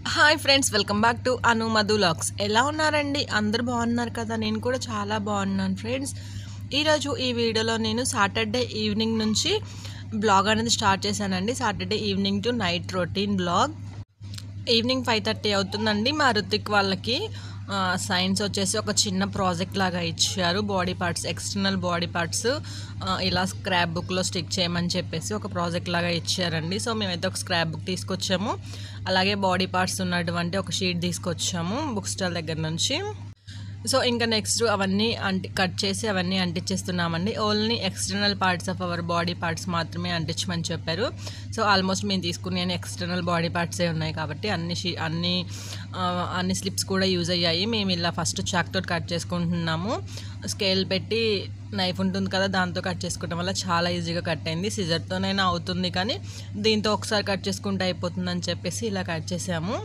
Hi friends welcome back to Anu Madhu లాక్స్ ఎలా ఉన్నారండి అందరు బాగున్నారు కదా నేను కూడా చాలా బాగున్నాను ఫ్రెండ్స్ ఈరోజు ఈ వీడియోలో నేను సాటర్డే ఈవినింగ్ నుంచి బ్లాగ్ అనేది స్టార్ట్ చేశానండి Saturday evening to night routine vlog evening five thirty అవుతుందండి మా రుతిక్ వాళ్ళకి ఆ, సైన్స్ వచ్చేసి ఒక చిన్న ప్రాజెక్ట్ లాగా ఇచ్చారు body parts external body parts ఆ, ఇలా స్క్రాప్ బుక్లో స్టిక్ చేయమని చెప్పేసి ఒక ప్రాజెక్ట్ లాగా ఇచ్చారండి సో మేమైతే ఒక స్క్రాప్ బుక్ తీసుకొచ్చాము అలాగే బాడీ పార్ట్స్ ఉన్నటువంటి ఒక షీట్ తీసుకొచ్చాము బుక్ స్టాల్ దగ్గర నుంచి సో ఇంకా నెక్స్ట్ అవన్నీ అంటి కట్ చేసి అవన్నీ అంటించేస్తున్నామండి only external parts of our body parts మాత్రమే అంటించమని చెప్పారు సో ఆల్మోస్ట్ మేము తీసుకునే ఎక్స్టర్నల్ బాడీ పార్ట్సే ఉన్నాయి కాబట్టి అన్ని షీ అన్ని ఆ, అన్ని స్లిప్స్ కూడా యూజ్ అయ్యాయి మేము ఇలా ఫస్ట్ చాక్ తోటి కట్ చేసుకుంటున్నాము స్కేల్ పెట్టి నైఫ్ ఉంటుంది కదా దాంతో కట్ చేసుకోవడం వల్ల చాలా ఈజీగా కట్ అయింది సిజర్తోనైనా అవుతుంది కానీ దీంతో ఒకసారి కట్ చేసుకుంటే అయిపోతుందని చెప్పేసి ఇలా కట్ చేసాము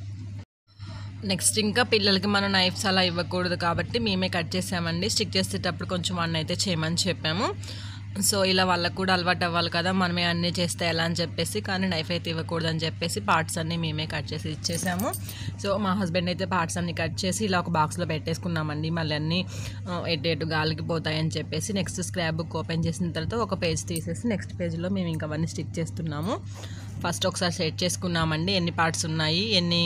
నెక్స్ట్ ఇంకా పిల్లలకి మనం నైఫ్స్ అలా ఇవ్వకూడదు కాబట్టి మేమే కట్ చేసామండి స్టిక్ చేసేటప్పుడు కొంచెం వన్ అయితే చేయమని చెప్పాము సో ఇలా వాళ్ళకు కూడా అలవాటు అవ్వాలి కదా మనమే అన్నీ చేస్తే ఎలా అని చెప్పేసి కానీ నైఫ్ అయితే ఇవ్వకూడదు అని చెప్పేసి పార్ట్స్ అన్నీ మేమే కట్ చేసి ఇచ్చేసాము సో మా హస్బెండ్ అయితే పార్ట్స్ అన్ని కట్ చేసి ఇలా ఒక బాక్స్లో పెట్టేసుకున్నామండి మళ్ళీ అన్నీ ఆ, ఎటు ఎటు గాలికి పోతాయని చెప్పేసి నెక్స్ట్ స్క్రాప్ బుక్ ఓపెన్ చేసిన తర్వాత ఒక పేజ్ తీసేసి నెక్స్ట్ పేజ్లో మేము ఇంకా అవన్నీ స్టిక్ చేస్తున్నాము ఫస్ట్ ఒకసారి సెట్ చేసుకున్నామండి ఎన్ని పార్ట్స్ ఉన్నాయి ఎన్ని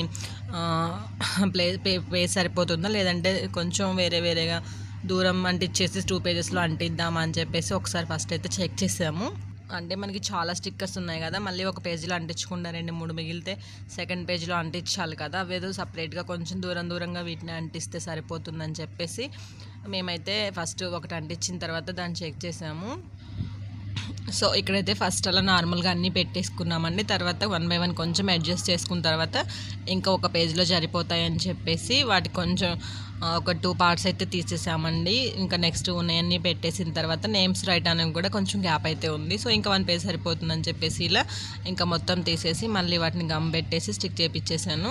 ప్లే పేజ్ సరిపోతుందా లేదంటే కొంచెం వేరే వేరేగా దూరం అంటించేసి టూ పేజెస్లో అంటిద్దామా అని చెప్పేసి ఒకసారి ఫస్ట్ అయితే చెక్ చేసాము అంటే మనకి చాలా స్టిక్కర్స్ ఉన్నాయి కదా మళ్ళీ ఒక పేజీలో అంటించకుండా రెండు మూడు మిగిలితే సెకండ్ పేజ్లో అంటించాలి కదా అవేదో సపరేట్గా కొంచెం దూరం దూరంగా వీటిని అంటిస్తే సరిపోతుందని చెప్పేసి మేమైతే ఫస్ట్ ఒకటి అంటించిన తర్వాత దాన్ని చెక్ చేసాము సో ఇక్కడైతే ఫస్ట్ అలా నార్మల్గా అన్నీ పెట్టేసుకున్నామండి తర్వాత వన్ బై వన్ కొంచెం అడ్జస్ట్ చేసుకున్న తర్వాత ఇంకా ఒక పేజ్లో సరిపోతాయని చెప్పేసి వాటి కొంచెం ఆ, ఒక టూ పార్ట్స్ అయితే తీసేసామండి ఇంకా నెక్స్ట్ ఉన్నాయన్నీ పెట్టేసిన తర్వాత నేమ్స్ రైట్ అనేది కూడా కొంచెం గ్యాప్ అయితే ఉంది సో ఇంకా వన్ పేజ్ సరిపోతుందని చెప్పేసి ఇలా ఇంకా మొత్తం తీసేసి మళ్ళీ వాటిని గమ్ పెట్టేసి స్టిక్ చేపించేసాను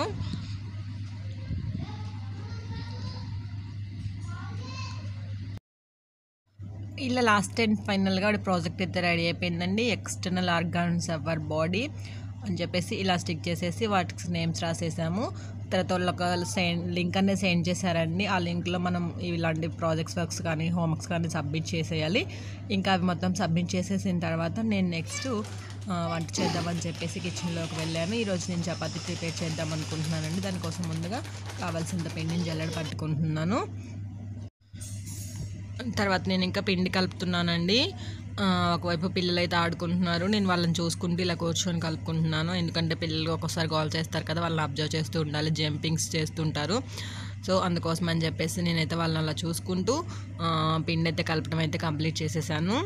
ఇలా లాస్ట్ అండ్ ఫైనల్గా వాడి ప్రాజెక్ట్ అయితే రెడీ అయిపోయిందండి ఎక్స్టర్నల్ ఆర్గాన్స్ అవర్ బాడీ అని చెప్పేసి ఇలా స్టిక్ చేసేసి వాటికి నేమ్స్ రాసేసాము తర్వాత వాళ్ళు ఒక సెండ్ లింక్ అనేది సెండ్ చేశారండి ఆ లింక్లో మనం ఇలాంటి ప్రాజెక్ట్స్ వర్క్స్ కానీ హోంవర్క్స్ కానీ సబ్మిట్ చేసేయాలి ఇంకా అవి మొత్తం సబ్మిట్ చేసేసిన తర్వాత నేను నెక్స్ట్ వంట చేద్దామని చెప్పేసి కిచెన్లోకి వెళ్ళాను ఈరోజు నేను చపాతీ ప్రిపేర్ చేద్దాం అనుకుంటున్నానండి దానికోసం ముందుగా కావాల్సినంత పిండిని జల్లెడ పట్టుకుంటున్నాను తర్వాత నేను ఇంకా పిండి కలుపుతున్నానండి ఆ, ఒకవైపు పిల్లలు అయితే ఆడుకుంటున్నారు నేను వాళ్ళని చూసుకుంటూ ఇలా కూర్చొని కలుపుకుంటున్నాను ఎందుకంటే పిల్లలు ఒక్కోసారి గోల్ చేస్తారు కదా వాళ్ళని అబ్జర్వ్ చేస్తూ ఉండాలి జంపింగ్స్ చేస్తుంటారు సో అందుకోసం అని చెప్పేసి నేనైతే వాళ్ళని అలా చూసుకుంటూ ఆ, పిండి అయితే కలపడం అయితే కంప్లీట్ చేసేసాను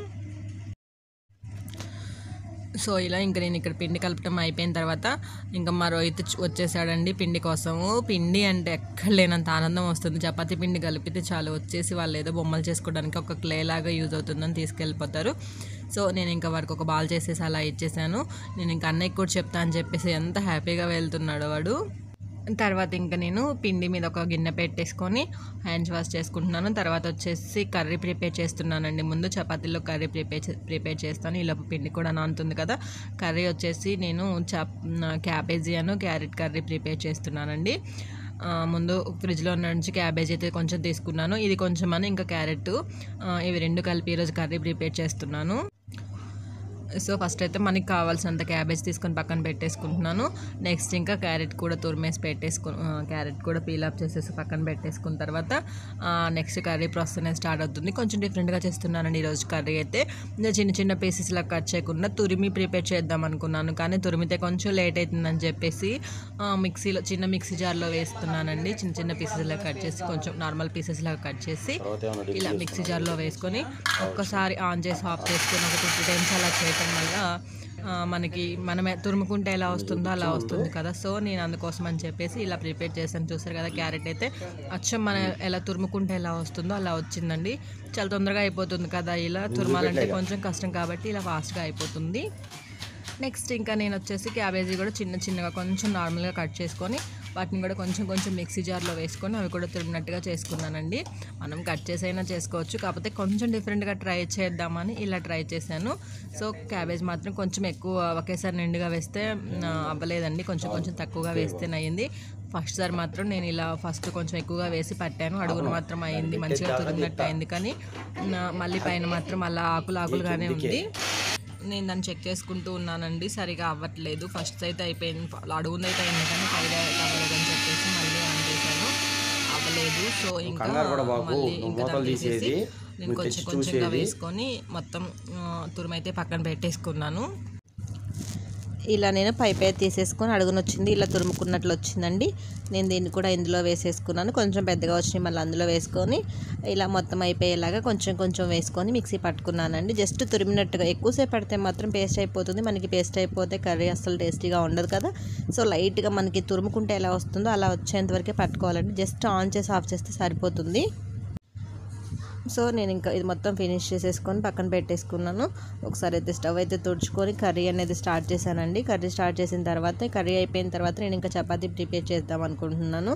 సో ఇలా ఇంకా నేను ఇక్కడ పిండి కలపటం అయిపోయిన తర్వాత ఇంకా మా రోహిత్ చ- వచ్చేసాడండి పిండి కోసము పిండి అంటే ఎక్కడ లేనంత ఆనందం వస్తుంది చపాతీ పిండి కలిపితే చాలు వచ్చేసి వాళ్ళు ఏదో బొమ్మలు చేసుకోవడానికి ఒక క్లే లాగా యూజ్ అవుతుందని తీసుకెళ్ళిపోతారు సో నేను ఇంకా వాడికి ఒక బాల్ చేసేసి అలా ఇచ్చేసాను నేను ఇంకా అన్నయ్యకి కూడా చెప్తా అని చెప్పేసి ఎంత హ్యాపీగా వెళ్తున్నాడు వాడు తర్వాత ఇంకా నేను పిండి మీద ఒక గిన్నె పెట్టేసుకొని హ్యాండ్స్ వాష్ చేసుకుంటున్నాను తర్వాత వచ్చేసి కర్రీ ప్రిపేర్ చేస్తున్నానండి ముందు చపాతీలో కర్రీ ప్రిపేర్ చే- ప్రిపేర్ చేస్తాను ఈలోపు పిండి కూడా నానుతుంది కదా కర్రీ వచ్చేసి నేను చప్ క్యాబేజీ అను క్యారెట్ కర్రీ ప్రిపేర్ చేస్తున్నానండి ఆ, ముందు ఫ్రిడ్జ్లో ఉన్న నుంచి క్యాబేజీ అయితే కొంచెం తీసుకున్నాను ఇది కొంచెం అని ఇంకా క్యారెట్ ఆ, ఇవి రెండు కలిపి ఈరోజు కర్రీ ప్రిపేర్ చేస్తున్నాను సో ఫస్ట్ అయితే మనకి కావాల్సినంత క్యాబేజ్ తీసుకొని పక్కన పెట్టేసుకుంటున్నాను నెక్స్ట్ ఇంకా క్యారెట్ కూడా తురిమేసి పెట్టేసుకు క్యారెట్ కూడా పీల్ అప్ చేసేసి పక్కన పెట్టేసుకున్న తర్వాత నెక్స్ట్ కర్రీ ప్రాసెస్ అనేది స్టార్ట్ అవుతుంది కొంచెం డిఫరెంట్గా చేస్తున్నానండి ఈరోజు కర్రీ అయితే ఇంకా చిన్న చిన్న పీసెస్లా కట్ చేయకుండా తురిమి ప్రిపేర్ చేద్దాం అనుకున్నాను కానీ తురిమితే కొంచెం లేట్ అవుతుందని చెప్పేసి ఆ, మిక్సీలో చిన్న మిక్సీ జార్లో వేస్తున్నానండి చిన్న చిన్న పీసెస్లా కట్ చేసి కొంచెం నార్మల్ పీసెస్లా కట్ చేసి ఇలా మిక్సీ జార్లో వేసుకొని ఒక్కసారి ఆన్ చేసి ఆఫ్ చేసుకొని ఒక టూ టైమ్స్ అలా చేయటం వల్ల ఆ, మనకి మనమే తురుముకుంటే ఎలా వస్తుందో అలా వస్తుంది కదా సో నేను అందుకోసం అని చెప్పేసి ఇలా ప్రిపేర్ చేశాను చూసారు కదా క్యారెట్ అయితే అచ్చం మన ఎలా తురుముకుంటే ఎలా వస్తుందో అలా వచ్చిందండి చాలా తొందరగా అయిపోతుంది కదా ఇలా తురమాలంటే కొంచెం కష్టం కాబట్టి ఇలా ఫాస్ట్గా అయిపోతుంది నెక్స్ట్ ఇంకా నేను వచ్చేసి క్యాబేజీ కూడా చిన్న చిన్నగా కొంచెం నార్మల్గా కట్ చేసుకొని వాటిని కూడా కొంచెం కొంచెం మిక్సీ జార్లో వేసుకొని అవి కూడా తురిమినట్టుగా చేసుకున్నానండి మనం కట్ చేసైనా చేసుకోవచ్చు కాకపోతే కొంచెం డిఫరెంట్గా ట్రై చేద్దామని ఇలా ట్రై చేశాను సో క్యాబేజ్ మాత్రం కొంచెం ఎక్కువ ఒకేసారి నిండుగా వేస్తే మ్, అవ్వలేదండి కొంచెం కొంచెం తక్కువగా వేస్తేనే అయ్యింది ఫస్ట్ సారి మాత్రం నేను ఇలా ఫస్ట్ కొంచెం ఎక్కువగా వేసి పట్టాను అడుగును మాత్రం అయింది మంచిగా తురిగినట్టు అయింది కానీ నా- మళ్ళీ పైన మాత్రం అలా ఆకులు ఆకులుగానే ఉంది నేను దాన్ని చెక్ చేసుకుంటూ ఉన్నానండి సరిగా అవ్వట్లేదు ఫస్ట్ అయితే అయిపోయింది అడుగుంది అయితే అయింది కానీ పైన అవ్వలేదు అని చెప్పేసి మళ్ళీ ఆన్ చేశాను అవ్వలేదు సో ఇంకా కంగారు కూడా బాకు, మళ్ళీ నువ్వు ఇంకా మూతలు దాన్ని తీసేసి తీసేది, నేను నువ్వు కొంచెం తెచ్చి కొంచెంగా చూసేది. వేసుకొని మొత్తం ఆ, తురుమైతే పక్కన పెట్టేసుకున్నాను ఇలా నేను పైప్ అయితే తీసేసుకొని అడుగున వచ్చింది ఇలా తురుముకున్నట్లు వచ్చిందండి నేను దీన్ని కూడా ఇందులో వేసేసుకున్నాను కొంచెం పెద్దగా వచ్చినాయి మళ్ళీ అందులో వేసుకొని ఇలా మొత్తం అయిపోయేలాగా కొంచెం కొంచెం వేసుకొని మిక్సీ పట్టుకున్నానండి జస్ట్ తురిమినట్టుగా ఎక్కువసేపు పడితే మాత్రం పేస్ట్ అయిపోతుంది మనకి పేస్ట్ అయిపోతే కర్రీ అస్సలు టేస్టీగా ఉండదు కదా సో లైట్గా మనకి తురుముకుంటే ఎలా వస్తుందో అలా వచ్చేంత వరకే పట్టుకోవాలండి జస్ట్ ఆన్ చేసి ఆఫ్ చేస్తే సరిపోతుంది సో నేను ఇంకా ఇది మొత్తం ఫినిష్ చేసేసుకొని పక్కన పెట్టేసుకున్నాను ఒకసారి అయితే స్టవ్ అయితే తుడుచుకొని కర్రీ అనేది స్టార్ట్ చేశానండి కర్రీ స్టార్ట్ చేసిన తర్వాత కర్రీ అయిపోయిన తర్వాత నేను ఇంకా చపాతీ ప్రిపేర్ చేద్దాం అనుకుంటున్నాను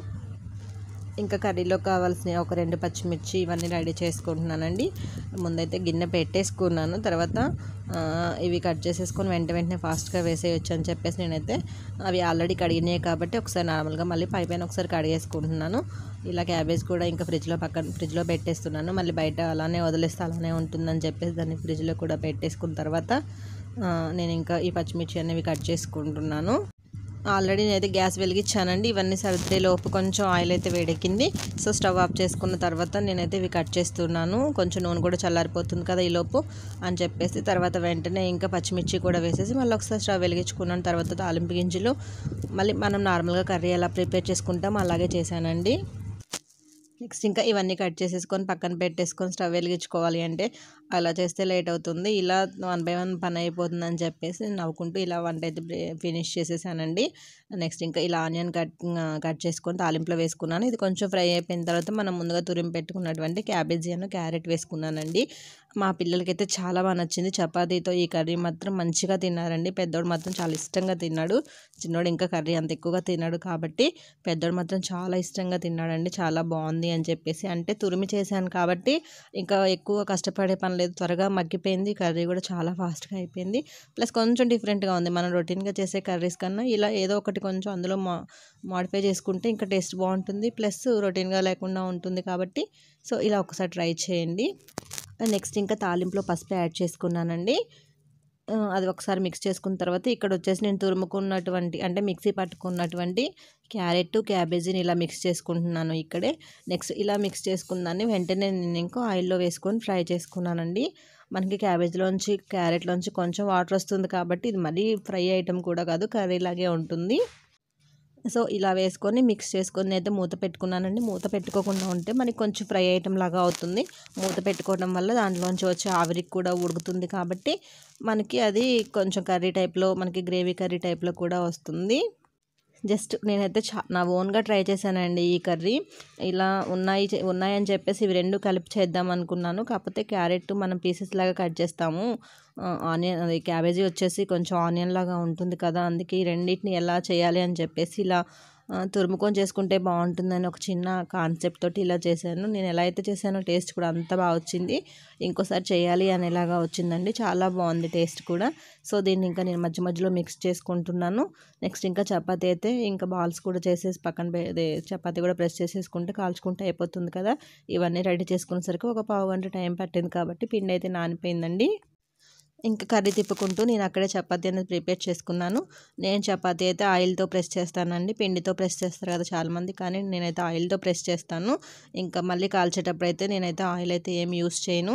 ఇంకా కర్రీలో కావాల్సిన ఒక రెండు పచ్చిమిర్చి ఇవన్నీ రెడీ చేసుకుంటున్నానండి ముందైతే గిన్నె పెట్టేసుకున్నాను తర్వాత ఆ, ఇవి కట్ చేసేసుకొని వెంట వెంటనే ఫాస్ట్గా వేసేయచ్చు అని చెప్పేసి నేనైతే అవి ఆల్రెడీ కడిగినాయి కాబట్టి ఒకసారి నార్మల్గా మళ్ళీ పై పైన ఒకసారి కడిగేసుకుంటున్నాను ఇలా క్యాబేజ్ కూడా ఇంకా ఫ్రిడ్జ్లో పక్కన ఫ్రిడ్జ్లో పెట్టేస్తున్నాను మళ్ళీ బయట అలానే వదిలేస్తే అలానే ఉంటుందని చెప్పేసి దాన్ని ఫ్రిడ్జ్లో కూడా పెట్టేసుకున్న తర్వాత ఆ, నేను ఇంకా ఈ పచ్చిమిర్చి అనేవి కట్ చేసుకుంటున్నాను ఆల్రెడీ నేనైతే గ్యాస్ వెలిగించానండి ఇవన్నీ సర్దే లోపు కొంచెం ఆయిల్ అయితే వేడెక్కింది సో స్టవ్ ఆఫ్ చేసుకున్న తర్వాత నేనైతే ఇవి కట్ చేస్తున్నాను కొంచెం నూనె కూడా చల్లారిపోతుంది కదా ఈ లోపు అని చెప్పేసి తర్వాత వెంటనే ఇంకా పచ్చిమిర్చి కూడా వేసేసి మళ్ళీ ఒకసారి స్టవ్ వెలిగించుకున్నాను తర్వాత తాలింపు గింజలు మళ్ళీ మనం నార్మల్గా కర్రీ ఎలా ప్రిపేర్ చేసుకుంటాం అలాగే చేశానండి నెక్స్ట్ ఇంకా ఇవన్నీ కట్ చేసేసుకొని పక్కన పెట్టేసుకొని స్టవ్ వెలిగించుకోవాలి అంటే అలా చేస్తే లేట్ అవుతుంది ఇలా వన్ బై వన్ పని అయిపోతుందని చెప్పేసి నేను నవ్వుకుంటూ ఇలా వంట అయితే ఫినిష్ చేసేసానండి నెక్స్ట్ ఇంకా ఇలా ఆనియన్ కట్ కట్ చేసుకొని తాలింపులో వేసుకున్నాను ఇది కొంచెం ఫ్రై అయిపోయిన తర్వాత మనం ముందుగా తురిమి పెట్టుకున్నటువంటి క్యాబేజీ అను క్యారెట్ వేసుకున్నానండి మా పిల్లలకైతే చాలా బాగా నచ్చింది చపాతీతో ఈ కర్రీ మాత్రం మంచిగా తిన్నారండి పెద్దోడు మాత్రం చాలా ఇష్టంగా తిన్నాడు చిన్నోడు ఇంకా కర్రీ అంత ఎక్కువగా తిన్నాడు కాబట్టి పెద్దోడు మాత్రం చాలా ఇష్టంగా తిన్నాడండి చాలా బాగుంది అని చెప్పేసి అంటే తురిమి చేశాను కాబట్టి ఇంకా ఎక్కువ కష్టపడే పని లేదు త్వరగా మగ్గిపోయింది కర్రీ కూడా చాలా ఫాస్ట్గా అయిపోయింది ప్లస్ కొంచెం డిఫరెంట్గా ఉంది మనం రొటీన్గా చేసే కర్రీస్ కన్నా ఇలా ఏదో ఒకటి కొంచెం అందులో మా మాడిఫై చేసుకుంటే ఇంకా టేస్ట్ బాగుంటుంది ప్లస్ రొటీన్గా లేకుండా ఉంటుంది కాబట్టి సో ఇలా ఒకసారి ట్రై చేయండి నెక్స్ట్ ఇంకా తాలింపులో పసుపు యాడ్ చేసుకున్నానండి ఆ, అది ఒకసారి మిక్స్ చేసుకున్న తర్వాత ఇక్కడ వచ్చేసి నేను తురుముకున్నటువంటి అంటే మిక్సీ పట్టుకున్నటువంటి క్యారెట్ క్యాబేజీని ఇలా మిక్స్ చేసుకుంటున్నాను ఇక్కడే నెక్స్ట్ ఇలా మిక్స్ చేసుకున్నాను వెంటనే నేను ఇంకో ఆయిల్లో వేసుకొని ఫ్రై చేసుకున్నానండి మనకి క్యాబేజ్లోంచి క్యారెట్లోంచి కొంచెం వాటర్ వస్తుంది కాబట్టి ఇది మరీ ఫ్రై ఐటమ్ కూడా కాదు కర్రీ లాగే ఉంటుంది సో ఇలా వేసుకొని మిక్స్ చేసుకొని అయితే మూత పెట్టుకున్నానండి మూత పెట్టుకోకుండా ఉంటే మనకి కొంచెం ఫ్రై ఐటమ్ లాగా అవుతుంది మూత పెట్టుకోవడం వల్ల దాంట్లోంచి వచ్చే ఆవిరికి కూడా ఉడుకుతుంది కాబట్టి మనకి అది కొంచెం కర్రీ టైప్లో మనకి గ్రేవీ కర్రీ టైప్లో కూడా వస్తుంది జస్ట్ నేనైతే చా నా ఓన్గా ట్రై చేశానండి ఈ కర్రీ ఇలా ఉన్నాయి చే- ఉన్నాయని చెప్పేసి ఇవి రెండు కలిపి చేద్దాం అనుకున్నాను కాకపోతే క్యారెట్ మనం పీసెస్ లాగా కట్ చేస్తాము ఆ, ఆనియన్ అది క్యాబేజీ వచ్చేసి కొంచెం ఆనియన్ లాగా ఉంటుంది కదా అందుకే ఈ రెండింటిని ఎలా చేయాలి అని చెప్పేసి ఇలా ఆ, తురుముకొని చేసుకుంటే బాగుంటుందని ఒక చిన్న కాన్సెప్ట్ తోటి ఇలా చేశాను నేను ఎలా అయితే చేశానో టేస్ట్ కూడా అంత బాగా వచ్చింది ఇంకోసారి చేయాలి అనేలాగా వచ్చిందండి చాలా బాగుంది టేస్ట్ కూడా సో దీన్ని ఇంకా నేను మధ్య మధ్యలో మిక్స్ చేసుకుంటున్నాను నెక్స్ట్ ఇంకా చపాతీ అయితే ఇంకా బాల్స్ కూడా చేసేసి పక్కన పె- అదే చపాతీ కూడా ప్రెస్ చేసేసుకుంటే కాల్చుకుంటే అయిపోతుంది కదా ఇవన్నీ రెడీ చేసుకునేసరికి ఒక పావు గంట టైం పట్టింది కాబట్టి పిండి అయితే నానిపోయిందండి ఇంకా కర్రీ తిప్పుకుంటూ నేను అక్కడే చపాతీ అనేది ప్రిపేర్ చేసుకున్నాను నేను చపాతీ అయితే ఆయిల్తో ప్రెస్ చేస్తానండి పిండితో ప్రెస్ చేస్తారు కదా చాలామంది కానీ నేనైతే ఆయిల్తో ప్రెస్ చేస్తాను ఇంకా మళ్ళీ కాల్చేటప్పుడు అయితే నేనైతే ఆయిల్ అయితే ఏం యూస్ చేయను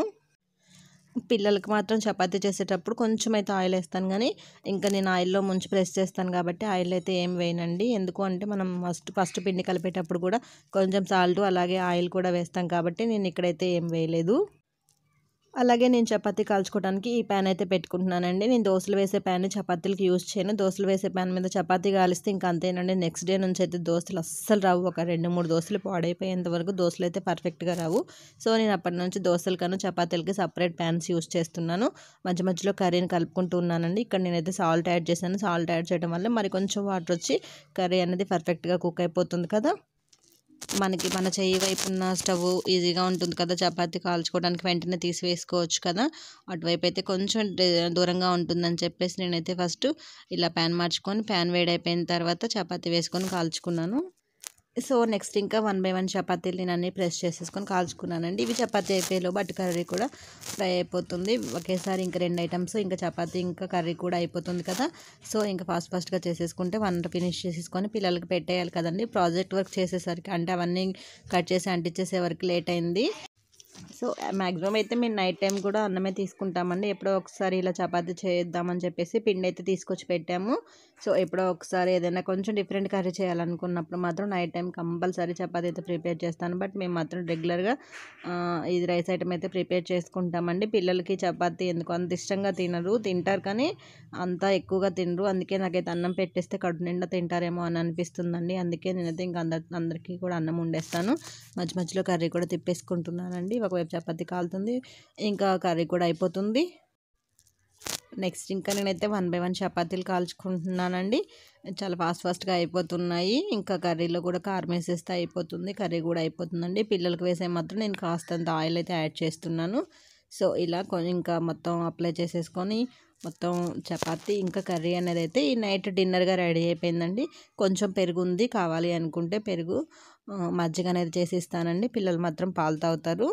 పిల్లలకి మాత్రం చపాతీ చేసేటప్పుడు కొంచెం అయితే ఆయిల్ వేస్తాను కానీ ఇంకా నేను ఆయిల్లో ముంచి ప్రెస్ చేస్తాను కాబట్టి ఆయిల్ అయితే ఏం వేయనండి ఎందుకు అంటే మనం ఫస్ట్ ఫస్ట్ పిండి కలిపేటప్పుడు కూడా కొంచెం సాల్ట్ అలాగే ఆయిల్ కూడా వేస్తాం కాబట్టి నేను ఇక్కడైతే ఏం వేయలేదు అలాగే నేను చపాతీ కాల్చుకోవడానికి ఈ ప్యాన్ అయితే పెట్టుకుంటున్నానండి నేను దోశలు వేసే ప్యాన్ చపాతీలకి యూజ్ చేయను దోశలు వేసే ప్యాన్ మీద చపాతీ కాలిస్తే ఇంకా అంతేనండి నెక్స్ట్ డే నుంచి అయితే దోశలు అస్సలు రావు ఒక రెండు మూడు దోశలు పాడైపోయేంత వరకు దోశలు అయితే పర్ఫెక్ట్గా రావు సో నేను అప్పటి నుంచి దోశలు కన్నా చపాతీలకి సపరేట్ ప్యాన్స్ యూజ్ చేస్తున్నాను మధ్య మధ్యలో కర్రీని కలుపుకుంటూ ఉన్నానండి ఇక్కడ నేనైతే సాల్ట్ యాడ్ చేశాను సాల్ట్ యాడ్ చేయడం వల్ల మరి కొంచెం వాటర్ వచ్చి కర్రీ అనేది పర్ఫెక్ట్గా కుక్ అయిపోతుంది కదా మనకి మన చెయ్యి వైపు ఉన్న స్టవ్ ఈజీగా ఉంటుంది కదా చపాతీ కాల్చుకోవడానికి వెంటనే తీసివేసుకోవచ్చు కదా అటువైపు అయితే కొంచెం దూరంగా ఉంటుందని చెప్పేసి నేనైతే ఫస్ట్ ఇలా ప్యాన్ మార్చుకొని ప్యాన్ వేడైపోయిన తర్వాత చపాతీ వేసుకొని కాల్చుకున్నాను సో నెక్స్ట్ ఇంకా వన్ బై వన్ చపాతీలు నేను అన్నీ ప్రెస్ చేసేసుకొని కాల్చుకున్నానండి ఇవి చపాతీ అయిపోయేలో బట్ కర్రీ కూడా ఫ్రై అయిపోతుంది ఒకేసారి ఇంకా రెండు ఐటమ్స్ ఇంకా చపాతీ ఇంకా కర్రీ కూడా అయిపోతుంది కదా సో ఇంకా ఫాస్ట్ ఫాస్ట్గా చేసేసుకుంటే వన్ ఫినిష్ చేసేసుకొని పిల్లలకి పెట్టేయాలి కదండి ప్రాజెక్ట్ వర్క్ చేసేసరికి అంటే అవన్నీ కట్ చేసి అంటించేసే వరకు లేట్ అయింది సో మ్యాక్సిమం అయితే మేము నైట్ టైం కూడా అన్నమే తీసుకుంటామండి ఎప్పుడో ఒకసారి ఇలా చపాతీ చేద్దామని చెప్పేసి పిండి అయితే తీసుకొచ్చి పెట్టాము సో ఎప్పుడో ఒకసారి ఏదైనా కొంచెం డిఫరెంట్ కర్రీ చేయాలనుకున్నప్పుడు మాత్రం నైట్ టైం కంపల్సరీ చపాతీ అయితే ప్రిపేర్ చేస్తాను బట్ మేము మాత్రం రెగ్యులర్గా ఇది రైస్ ఐటమ్ అయితే ప్రిపేర్ చేసుకుంటామండి పిల్లలకి చపాతీ ఎందుకు అంత ఇష్టంగా తినరు తింటారు కానీ అంత ఎక్కువగా తినరు అందుకే నాకైతే అన్నం పెట్టేస్తే కడుపు నిండా తింటారేమో అని అనిపిస్తుందండి అందుకే నేనైతే ఇంకా అందరి అందరికీ కూడా అన్నం వండేస్తాను మధ్య మధ్యలో కర్రీ కూడా తిప్పేసుకుంటున్నానండి ఒకవైపు చపాతీ కాలుతుంది ఇంకా కర్రీ కూడా అయిపోతుంది నెక్స్ట్ ఇంకా నేనైతే వన్ బై వన్ చపాతీలు కాల్చుకుంటున్నానండి చాలా ఫాస్ట్ ఫాస్ట్గా అయిపోతున్నాయి ఇంకా కర్రీలో కూడా కారం వేసేస్తే అయిపోతుంది కర్రీ కూడా అయిపోతుందండి పిల్లలకి వేసే మాత్రం నేను కాస్తంత ఆయిల్ అయితే యాడ్ చేస్తున్నాను సో ఇలా ఇంకా మొత్తం అప్లై చేసేసుకొని మొత్తం చపాతీ ఇంకా కర్రీ అనేది అయితే ఈ నైట్ డిన్నర్గా రెడీ అయిపోయిందండి కొంచెం పెరుగు ఉంది కావాలి అనుకుంటే పెరుగు మజ్జిగ అనేది చేసి ఇస్తానండి పిల్లలు మాత్రం పాలు తాగుతారు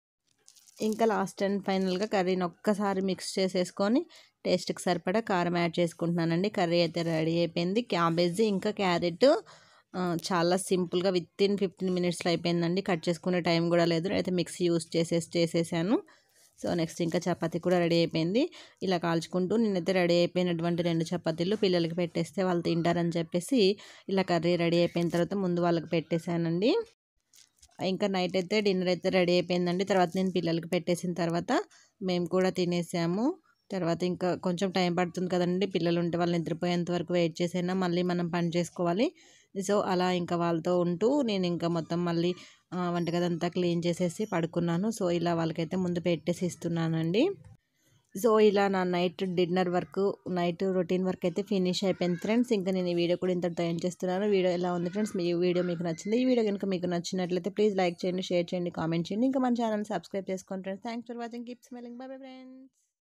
ఇంకా లాస్ట్ అండ్ ఫైనల్గా కర్రీని ఒక్కసారి మిక్స్ చేసేసుకొని టేస్ట్కి సరిపడా కారం యాడ్ చేసుకుంటున్నానండి కర్రీ అయితే రెడీ అయిపోయింది క్యాబేజీ ఇంకా క్యారెట్ చాలా సింపుల్గా విత్ ఇన్ ఫిఫ్టీన్ మినిట్స్లో అయిపోయిందండి కట్ చేసుకునే టైం కూడా లేదు అయితే మిక్సీ యూస్ చేసేసి చేసేసాను సో నెక్స్ట్ ఇంకా చపాతీ కూడా రెడీ అయిపోయింది ఇలా కాల్చుకుంటూ నేనైతే రెడీ అయిపోయినటువంటి రెండు చపాతీలు పిల్లలకి పెట్టేస్తే వాళ్ళు తింటారని చెప్పేసి ఇలా కర్రీ రెడీ అయిపోయిన తర్వాత ముందు వాళ్ళకి పెట్టేశానండి ఇంకా నైట్ అయితే డిన్నర్ అయితే రెడీ అయిపోయిందండి తర్వాత నేను పిల్లలకి పెట్టేసిన తర్వాత మేము కూడా తినేసాము తర్వాత ఇంకా కొంచెం టైం పడుతుంది కదండి పిల్లలు ఉంటే వాళ్ళు నిద్రపోయేంత వరకు వెయిట్ చేసైనా మళ్ళీ మనం పని చేసుకోవాలి సో అలా ఇంకా వాళ్ళతో ఉంటూ నేను ఇంకా మొత్తం మళ్ళీ వంటగది అంతా క్లీన్ చేసేసి పడుకున్నాను సో ఇలా వాళ్ళకైతే ముందు పెట్టేసి ఇస్తున్నానండి సో ఇలా నా night dinner work night routine work అయితే ఫినిష్ అయిపోయింది ఫ్రెండ్స్ ఇంకా నేను ఈ వీడియో కూడా ఇంత టైం చేస్తున్నాను వీడియో ఎలా ఉంది ఫ్రెండ్స్ మీ వీడియో మీకు నచ్చింది ఈ వీడియో కనుక మీకు నచ్చినట్లయితే ప్లీజ్ లైక్ చేయండి షేర్ చేయండి కామెంట్ చేయండి ఇంకా మన ఛానల్ సబ్స్క్రైబ్ చేసుకోండి friends thanks for watching keep smiling bye bye friends